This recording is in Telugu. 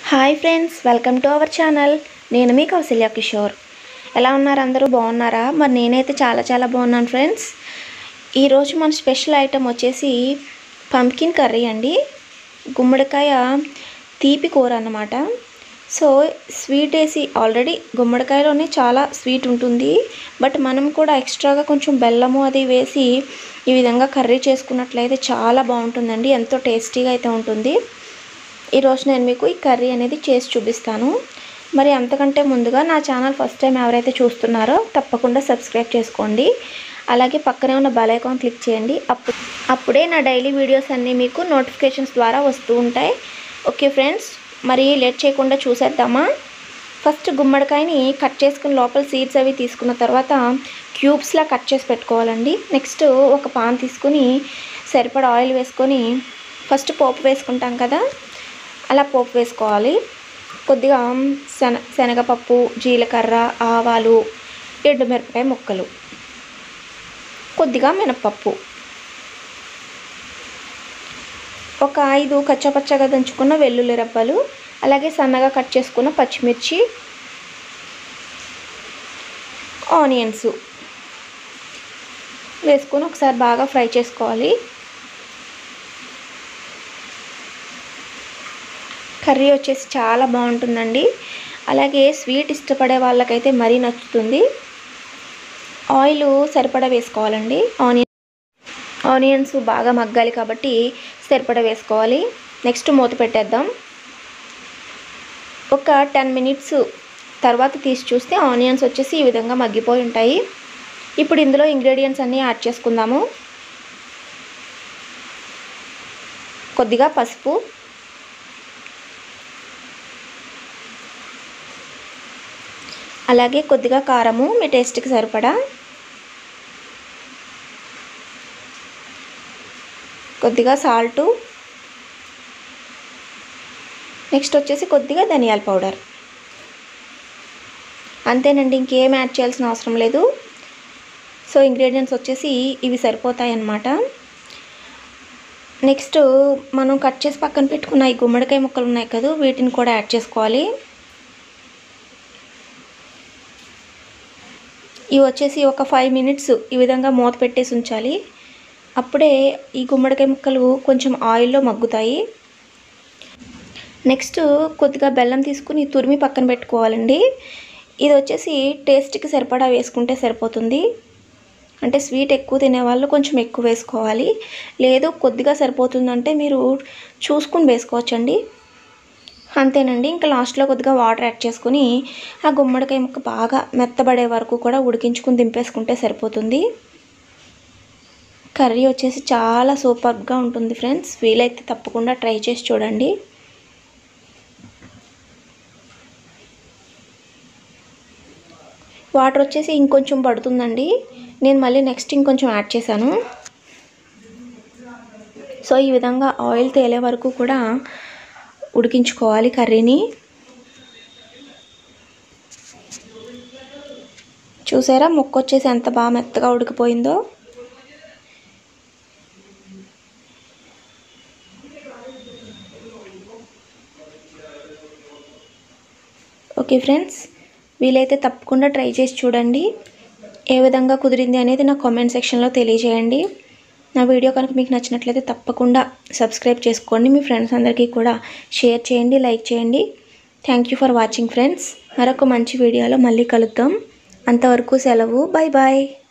hi friends welcome to our channel నేను మీ కౌశల్య కిషోర్ ఎలా ఉన్నారు అందరూ బాగున్నారా మరి నేనైతే చాలా చాలా బాగున్నాను ఫ్రెండ్స్ ఈరోజు మన స్పెషల్ ఐటమ్ వచ్చేసి పంకిన్ కర్రీ అండి గుమ్మడికాయ తీపి కూర అన్నమాట సో స్వీట్ వేసి ఆల్రెడీ గుమ్మడికాయలోనే చాలా స్వీట్ ఉంటుంది బట్ మనం కూడా ఎక్స్ట్రాగా కొంచెం బెల్లము అది వేసి ఈ విధంగా కర్రీ చేసుకున్నట్లయితే చాలా బాగుంటుందండి ఎంతో టేస్టీగా అయితే ఉంటుంది ఈరోజు నేను మీకు ఈ కర్రీ అనేది చేసి చూపిస్తాను మరి అంతకంటే ముందుగా నా ఛానల్ ఫస్ట్ టైం ఎవరైతే చూస్తున్నారో తప్పకుండా సబ్స్క్రైబ్ చేసుకోండి అలాగే పక్కనే ఉన్న బెల్ ఐకాన్ క్లిక్ చేయండి అప్పుడు అప్పుడే నా డైలీ వీడియోస్ అన్నీ మీకు నోటిఫికేషన్స్ ద్వారా వస్తూ ఉంటాయి ఓకే ఫ్రెండ్స్ మరి లేట్ చేయకుండా చూసేద్దామా ఫస్ట్ గుమ్మడికాయని కట్ చేసుకుని లోపల సీడ్స్ అవి తీసుకున్న తర్వాత క్యూబ్స్లా కట్ చేసి పెట్టుకోవాలండి నెక్స్ట్ ఒక పాన్ తీసుకుని సరిపడా ఆయిల్ వేసుకొని ఫస్ట్ పోపు వేసుకుంటాం కదా అలా పోపు వేసుకోవాలి కొద్దిగా శన శనగపప్పు జీలకర్ర ఆవాలు ఎండుమిరపకాయ ముక్కలు కొద్దిగా మినపప్పు ఒక ఐదు కచ్చపచ్చగా దంచుకున్న వెల్లుల్లి రబ్బలు అలాగే సన్నగా కట్ చేసుకున్న పచ్చిమిర్చి ఆనియన్స్ వేసుకొని ఒకసారి బాగా ఫ్రై చేసుకోవాలి కర్రీ వచ్చేసి చాలా బాగుంటుందండి అలాగే స్వీట్ ఇష్టపడే వాళ్ళకైతే మరీ నచ్చుతుంది ఆయిల్ సరిపడా వేసుకోవాలండి ఆనియన్ ఆనియన్స్ బాగా మగ్గాలి కాబట్టి సరిపడా వేసుకోవాలి నెక్స్ట్ మూత పెట్టేద్దాం ఒక టెన్ మినిట్స్ తర్వాత తీసి చూస్తే ఆనియన్స్ వచ్చేసి ఈ విధంగా మగ్గిపోయి ఉంటాయి ఇప్పుడు ఇందులో ఇంగ్రీడియంట్స్ అన్నీ యాడ్ చేసుకుందాము కొద్దిగా పసుపు అలాగే కొద్దిగా కారము మీ టేస్ట్కి సరిపడా కొద్దిగా సాల్టు నెక్స్ట్ వచ్చేసి కొద్దిగా ధనియాల పౌడర్ అంతేనండి ఇంకేం యాడ్ చేయాల్సిన అవసరం లేదు సో ఇంగ్రీడియంట్స్ వచ్చేసి ఇవి సరిపోతాయి అన్నమాట నెక్స్ట్ మనం కట్ చేసి పక్కన పెట్టుకున్న ఈ గుమ్మడికాయ ముక్కలు ఉన్నాయి కదా వీటిని కూడా యాడ్ చేసుకోవాలి ఇవి వచ్చేసి ఒక ఫైవ్ మినిట్స్ ఈ విధంగా మూత పెట్టేసి ఉంచాలి అప్పుడే ఈ గుమ్మడికాయ ముక్కలు కొంచెం ఆయిల్లో మగ్గుతాయి నెక్స్ట్ కొద్దిగా బెల్లం తీసుకుని తురిమి పక్కన పెట్టుకోవాలండి ఇది వచ్చేసి టేస్ట్కి సరిపడా వేసుకుంటే సరిపోతుంది అంటే స్వీట్ ఎక్కువ తినేవాళ్ళు కొంచెం ఎక్కువ వేసుకోవాలి లేదు కొద్దిగా సరిపోతుందంటే మీరు చూసుకుని వేసుకోవచ్చండి అంతేనండి ఇంకా లాస్ట్లో కొద్దిగా వాటర్ యాడ్ చేసుకుని ఆ గుమ్మడికాయ ముక్క బాగా మెత్తబడే వరకు కూడా ఉడికించుకుని దింపేసుకుంటే సరిపోతుంది కర్రీ వచ్చేసి చాలా సూపర్గా ఉంటుంది ఫ్రెండ్స్ వీలైతే తప్పకుండా ట్రై చేసి చూడండి వాటర్ వచ్చేసి ఇంకొంచెం పడుతుందండి నేను మళ్ళీ నెక్స్ట్ ఇంకొంచెం యాడ్ చేశాను సో ఈ విధంగా ఆయిల్ తేలే వరకు కూడా ఉడికించుకోవాలి కర్రీని చూసారా ముక్క వచ్చేసి ఎంత బాగా మెత్తగా ఉడికిపోయిందో ఓకే ఫ్రెండ్స్ వీలైతే తప్పకుండా ట్రై చేసి చూడండి ఏ విధంగా కుదిరింది అనేది నా కామెంట్ సెక్షన్లో తెలియజేయండి నా వీడియో కనుక మీకు నచ్చినట్లయితే తప్పకుండా సబ్స్క్రైబ్ చేసుకోండి మీ ఫ్రెండ్స్ అందరికీ కూడా షేర్ చేయండి లైక్ చేయండి thank you for watching friends మరొక మంచి వీడియోలో మళ్ళీ కలుద్దాం అంతవరకు సెలవు బాయ్ బాయ్